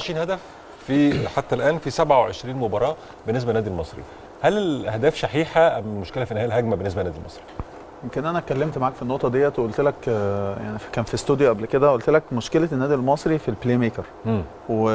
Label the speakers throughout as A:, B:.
A: 20 هدف في حتى الان في 27 مباراه بالنسبه للنادي المصري هل الاهداف شحيحه ام المشكله في نهايه الهجمه بالنسبه للنادي المصري
B: يمكن انا اتكلمت معاك في النقطه ديت وقلت لك آه، يعني كان في استوديو قبل كده قلت لك مشكله النادي المصري في البلاي ميكر
A: مم.
B: و...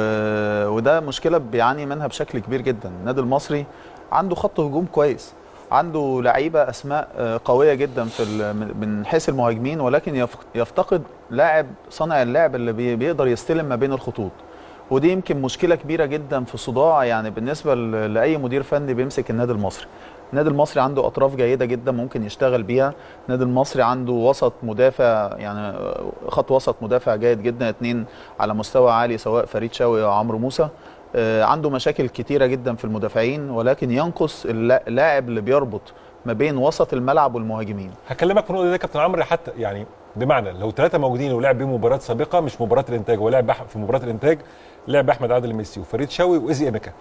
B: وده مشكله بيعاني منها بشكل كبير جدا النادي المصري عنده خط هجوم كويس عنده لعيبه اسماء آه، قويه جدا في ال... من- من حيث المهاجمين ولكن يف... يفتقد لاعب صانع اللعب اللي بي... بيقدر يستلم ما بين الخطوط ودي يمكن مشكله كبيره جدا في صداع يعني بالنسبه ل... لاي مدير فني بيمسك النادي المصري النادي المصري عنده اطراف جيده جدا ممكن يشتغل بيها النادي المصري عنده وسط مدافع يعني خط وسط مدافع جيد جدا اتنين على مستوى عالي سواء فريد شوقي او عمرو موسى آه، عنده مشاكل كتيره جدا في المدافعين ولكن ينقص اللا- اللاعب اللي بيربط ما بين وسط الملعب والمهاجمين
A: هكلمك في النقطه دي يا كابتن عمرو حتى يعني بمعنى لو ثلاثه موجودين ولعب بيهم مباراه سابقه مش مباراه الانتاج هو لعب أح- في مباراه الانتاج لعب احمد عادل ميسي وفريد شوقي وايزي ايميكا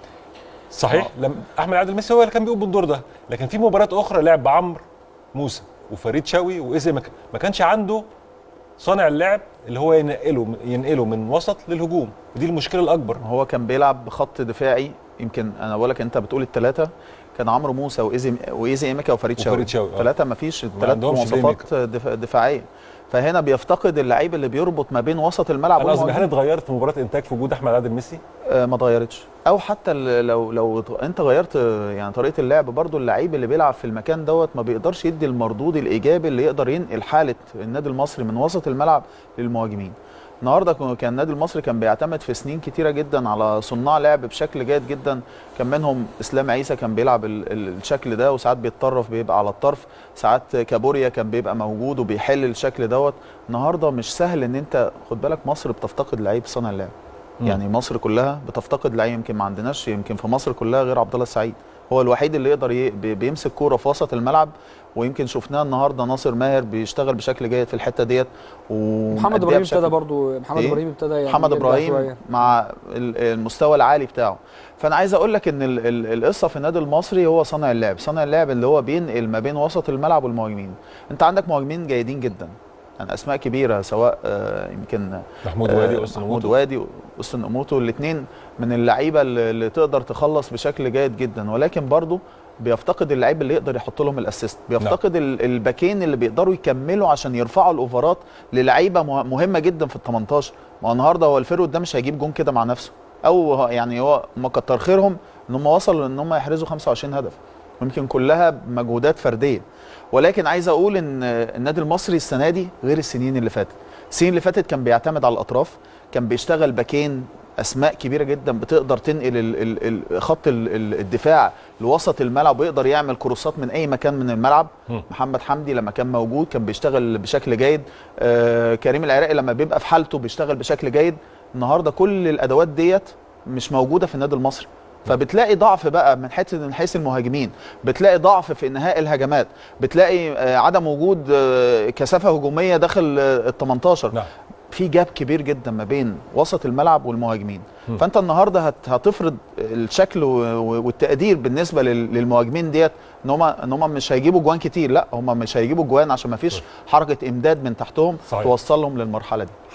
A: صحيح لم احمد عادل ميسي هو اللي كان بيقوم بالدور ده لكن في مباراه اخرى لعب بعمرو موسى وفريد شوقي وايزي ايميكا ما كانش عنده صانع اللعب اللي هو ينقله ينقله من وسط للهجوم ودي المشكله الاكبر
B: هو كان بيلعب بخط دفاعي يمكن انا بقول لك انت بتقول الثلاثه كان عمرو موسى وايزي وايزي ايميكا وفريد شوقي
A: وفريد شوقي، آه.
B: ثلاثه ما فيش الثلاث
A: عندهمش
B: مواصفات دفاع دفاعيه فهنا بيفتقد اللعيب اللي بيربط ما بين وسط الملعب
A: انا قصدي هل
B: والمهاجم.
A: اتغيرت في مباراه الانتاج في وجود احمد عادل ميسي
B: آه، ما اتغيرتش او حتى ال- لو لو ت- انت غيرت آه، يعني طريقه اللعب برضو اللعيب اللي بيلعب في المكان دوت ما بيقدرش يدي المردود الايجابي اللي يقدر ينقل حاله النادي المصري من وسط الملعب للمهاجمين النهارده كان كان النادي المصري كان بيعتمد في سنين كتيره جدا على صناع لعب بشكل جيد جدا كان منهم اسلام عيسى كان بيلعب ال- ال- الشكل ده وساعات بيتطرف بيبقى على الطرف ساعات كابوريا كان بيبقى موجود وبيحل الشكل دوت النهارده مش سهل ان انت خد بالك مصر بتفتقد لعيب صانع لعب يعني مصر كلها بتفتقد لعيب يمكن ما عندناش يمكن في مصر كلها غير عبد الله السعيد هو الوحيد اللي يقدر ي... بي- بيمسك كوره في وسط الملعب ويمكن شفناه النهارده ناصر ماهر بيشتغل بشكل جيد في الحته ديت
C: محمد
B: ومأديها
C: ابراهيم
B: بشكل-
C: ابتدى برضو محمد
B: إيه؟
C: ابراهيم ابتدى يعني
B: محمد
C: يرجع
B: ابراهيم
C: شوية.
B: مع ال- المستوى العالي بتاعه فانا عايز اقول لك ان ال- ال- القصه في النادي المصري هو صانع اللعب صانع اللعب اللي هو بينقل ما بين وسط الملعب والمهاجمين انت عندك مهاجمين جيدين جدا يعني اسماء كبيره سواء آه، يمكن
A: محمود
B: آه،
A: وادي واصلا
B: محمود وادي واوستن اموتو الاثنين من اللعيبه اللي اللي تقدر تخلص بشكل جيد جدا ولكن برضه بيفتقد اللعيب اللي يقدر يحط لهم الاسيست بيفتقد ال- الباكين اللي بيقدروا يكملوا عشان يرفعوا الاوفرات للعيبه مه- مهمه جدا في ال 18 ما هو النهارده هو الفيرود ده مش هيجيب جون كده مع نفسه او هو- يعني هو ما كتر خيرهم ان هم وصلوا ان هم يحرزوا 25 هدف ويمكن كلها مجهودات فرديه ولكن عايز اقول ان النادي المصري السنه دي غير السنين اللي فاتت السنين اللي فاتت كان بيعتمد على الاطراف كان بيشتغل باكين اسماء كبيره جدا بتقدر تنقل ال ال ال خط ال ال الدفاع لوسط الملعب ويقدر يعمل كروسات من اي مكان من الملعب
A: مم.
B: محمد حمدي لما كان موجود كان بيشتغل بشكل جيد آه كريم العراقي لما بيبقى في حالته بيشتغل بشكل جيد النهارده كل الادوات ديت مش موجوده في النادي المصري فبتلاقي ضعف بقى من حيث من حيث المهاجمين بتلاقي ضعف في انهاء الهجمات بتلاقي آه، عدم وجود آه، كثافه هجوميه داخل ال 18
A: نعم
B: في جاب كبير جدا ما بين وسط الملعب والمهاجمين
A: م.
B: فانت النهارده هت- هتفرض الشكل و- و- والتقدير بالنسبه لل- للمهاجمين ديت ان هم ان هم مش هيجيبوا جوان كتير لا هم مش هيجيبوا جوان عشان ما فيش حركه امداد من تحتهم
A: صحيح.
B: توصلهم للمرحله دي